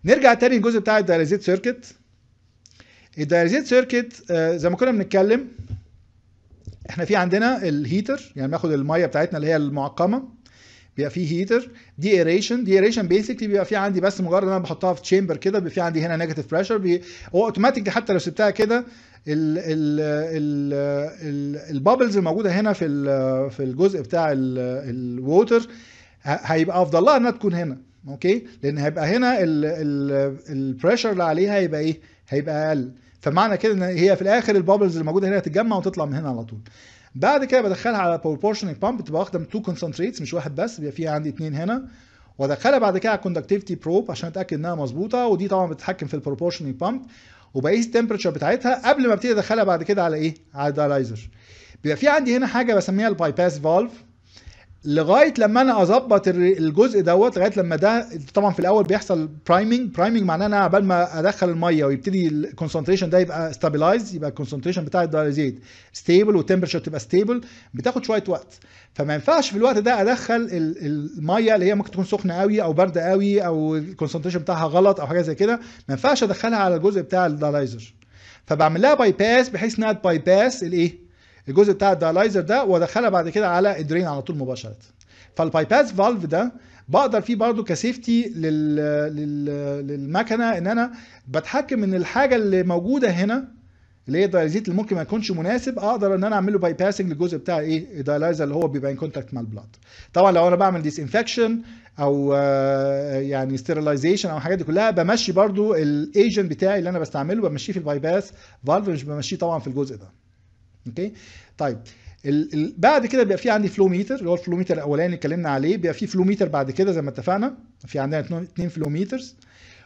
نرجع تاني الجزء بتاع الدايليزيت سيركت الدايليزيت سيركت آه، زي ما كنا بنتكلم احنا في عندنا الهيتر يعني بناخد الميه بتاعتنا اللي هي المعقمه بيبقى فيه هيتر دي ايريشن دي ايريشن بيسكلي بيبقى في عندي بس مجرد ان انا بحطها في تشامبر كده بيبقى في عندي هنا نيجاتيف بريشر بي... هو اوتوماتيك حتى لو سبتها كده ال ال ال ال البابلز الموجوده هنا في ال- في الجزء بتاع الووتر هيبقى افضل لها انها تكون هنا اوكي لان هيبقى هنا البريشر اللي عليها هيبقى ايه هيبقى اقل فمعنى كده ان هي في الاخر البابلز اللي موجوده هنا هتتجمع وتطلع من هنا على طول بعد كده بدخلها على بروبورشنال بامب بتبقى واخده من تو كونسنتريتس مش واحد بس بيبقى فيها عندي اثنين هنا وادخلها بعد كده على الكوندكتيفيتي بروب عشان اتاكد انها مظبوطه ودي طبعا بتتحكم في البروبورشنال بامب وبقيس التمبرتشر بتاعتها قبل ما ابتدي ادخلها بعد كده على ايه على الدايلايزر بيبقى في عندي هنا حاجه بسميها الباي باس فالف لغايه لما انا اظبط الر- الجزء دوت لغايه لما ده طبعا في الاول بيحصل برايمنج برايمنج معناه ان انا قبل ما ادخل الميه ويبتدي الكونسنتريشن ده يبقى ستابلايز يبقى الكونسنتريشن بتاع الدايليزيت ستيبل والتمبرتشر تبقى ستيبل بتاخد شويه وقت فما ينفعش في الوقت ده ادخل ال- الميه اللي هي ممكن تكون سخنه قوي او بارده قوي او الكونسنتريشن بتاعها غلط او حاجه زي كده ما ينفعش ادخلها على الجزء بتاع الدايلايزر فبعمل لها باي باس بحيث انها باي باس الايه الجزء بتاع الدايلايزر ده وادخلها بعد كده على الدرين على طول مباشره فالباي باس فالف ده بقدر فيه برضه كسيفتي لل... لل... للمكنه ان انا بتحكم من الحاجه اللي موجوده هنا اللي هي الدايليزيت اللي ممكن ما يكونش مناسب اقدر ان انا اعمل له باي باسنج للجزء بتاع ايه الدايلايزر اللي هو بيبقى ان كونتاكت مع البلاد طبعا لو انا بعمل ديس انفكشن او آه، يعني ستيرلايزيشن او الحاجات دي كلها بمشي برضو الايجنت بتاعي اللي انا بستعمله بمشيه في الباي باس فالف مش بمشيه طبعا في الجزء ده اوكي طيب ال ال بعد كده بيبقى في عندي فلو ميتر اللي هو الفلو ميتر الاولاني اللي اتكلمنا عليه بيبقى في فلو ميتر بعد كده زي ما اتفقنا في عندنا اتنين- اتنين فلو ميترز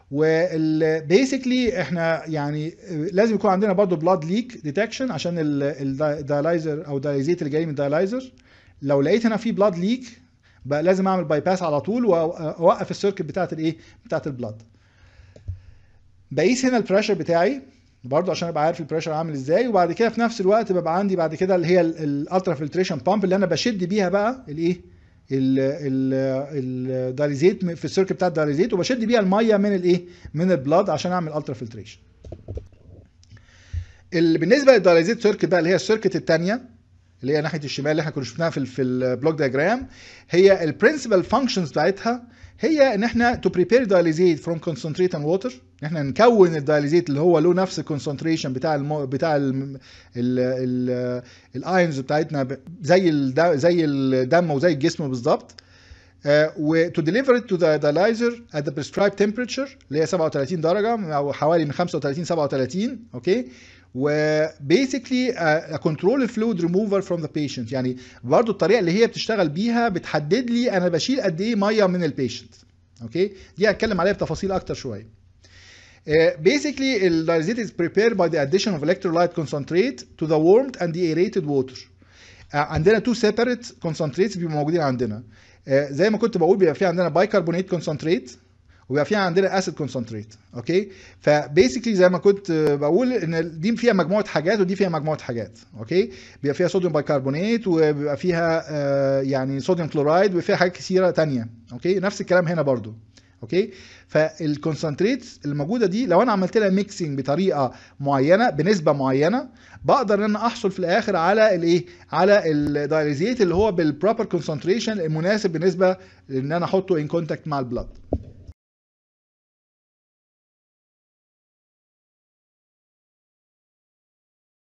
وبيسكلي احنا يعني لازم يكون عندنا برضو بلاد ليك ديتكشن عشان الدايلايزر او الدايليزيت اللي جاي من الدايلايزر لو لقيت هنا في بلاد ليك بقى لازم اعمل باي باس على طول واوقف السيركت بتاعت الايه بتاعت البلاد بقيس هنا البريشر بتاعي برضه عشان ابقى عارف البريشر عامل ازاي وبعد كده في نفس الوقت ببقى عندي بعد كده اللي هي الالترا فلتريشن بامب اللي انا بشد بيها بقى الايه الدايليزيت في السيركت بتاع الدايليزيت وبشد بيها الميه من الايه من البلاد عشان اعمل الترا فلتريشن بالنسبه للدايليزيت سيركت بقى اللي هي السيركت الثانيه اللي هي ناحيه الشمال اللي احنا كنا شفناها في ال في البلوك دياجرام هي البرنسبل فانكشنز بتاعتها هي ان احنا تو بريبير دايليزيت فروم كونسنتريت اند ووتر ان احنا نكون الدايليزيت اللي هو له نفس الكونسنتريشن بتاع المو بتاع الايونز بتاعتنا ب- زي الد- زي الدم وزي الجسم بالظبط و to deliver it to the dialyzer at the prescribed temperature اللي هي 37 درجه او حوالي من 35 37 اوكي و basically uh, control the fluid remover from the patient يعني برضو الطريقه اللي هي بتشتغل بيها بتحدد لي انا بشيل قد ايه ميه من البيشنت اوكي دي هتكلم عليها بتفاصيل اكتر شويه Uh, basically, الدايزيت is prepared by the addition of electrolyte concentrate to the warmed and the aerated water. Uh, عندنا two separate concentrates بيبقوا موجودين عندنا. Uh, زي ما كنت بقول بيبقى في عندنا بايكربونات concentrate وبيبقى في عندنا اسيد كونسنتريت اوكي فبيسكلي زي ما كنت بقول ان دي فيها مجموعه حاجات ودي فيها مجموعه حاجات اوكي بيبقى فيها صوديوم بايكربونات وبيبقى فيها آه يعني صوديوم كلورايد وفيها حاجات كثيره تانية اوكي نفس الكلام هنا برضو اوكي فالكونسنتريت الموجوده دي لو انا عملت لها ميكسنج بطريقه معينه بنسبه معينه بقدر ان انا احصل في الاخر على الايه على الدايليزيت اللي هو بالبروبر كونسنتريشن المناسب بالنسبه ان انا احطه ان كونتاكت مع البلاد